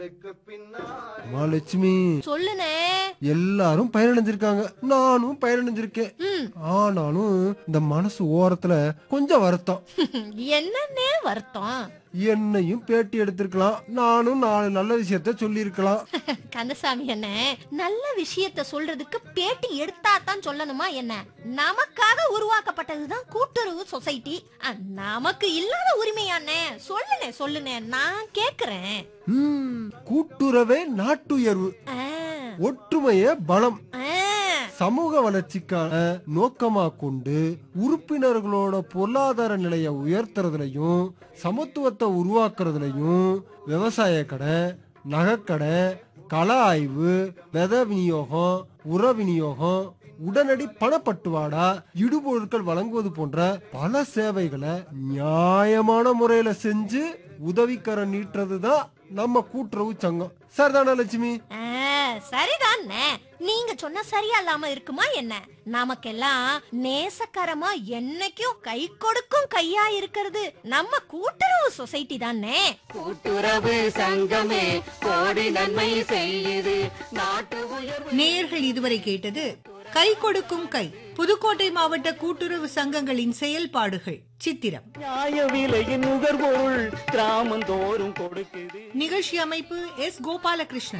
மகாலட்சுமி சொல்லுனே எல்லாரும் பயனடைஞ்சிருக்காங்க நானும் பயனடைஞ்சிருக்கேன் ம். ஆனாலும் இந்த மனசு ஓரத்துல கொஞ்சம் வருத்தம் என்னன்னே வருத்தம் என்னையும் பேட்டி எடுத்திருக்கலாம் நானும் நாலு நல்ல விஷயத்த சொல்லியிருக்கலாம் கந்தசாமி என்ன நல்ல விஷயத்த சொல்றதுக்கு பேட்டி எடுத்தா தான் சொல்லணுமா என்ன நமக்காக உருவாக்கப்பட்டதுதான் கூட்டுறவு சொசைட்டி அஹ், நமக்கு இல்லாத உரிமையானே சொல்லுனே சொல்லுனே நான் கேக்குறேன் ம், கூட்டுறவே நாட்டுயர்வு அஹ், ஒற்றுமையே பலம் அஹ், சமூக வளர்ச்சிக்கான நோக்கமா கொண்டு உறுப்பினர்களோட பொருளாதார நிலையை உயர்த்துறதுலயும் சமத்துவத்தை உருவாக்குறதுலயும் விவசாய கடை நகைக்கடை கள ஆய்வு வித விநியோகம் உர விநியோகம் உடனடி பணப்பட்டுவாடா இடுபொருட்கள் வழங்குவது போன்ற பல சேவைகளை நியாயமான முறையில செஞ்சு உதவிக்கரம் நீட்டுறதுதான் நம்ம கூட்டுறவு சங்கம் சரிதானா லட்சுமி அஹ், சரிதானே நீங்க சொன்ன சரியா இல்லாம இருக்குமா என்ன நமக்கெல்லாம் நேசக்கரமா என்னைக்கும் கை கொடுக்கும் கையா இருக்கிறது நம்ம கூட்டுறவு சொசைட்டி தானே கூட்டுறவு சங்கமே கோடி நன்மை செய்யுது நாட்டு உயர்வு நேயர்கள் இதுவரை கேட்டது கை கொடுக்கும் கை புதுக்கோட்டை மாவட்ட கூட்டுறவு சங்கங்களின் செயல்பாடுகள் சித்திரம் நியாய விலையின் நுகர்பொருள் கிராமந்தோறும் கொடுக்குது நிகழ்ச்சி அமைப்பு எஸ் கோபாலகிருஷ்ணன்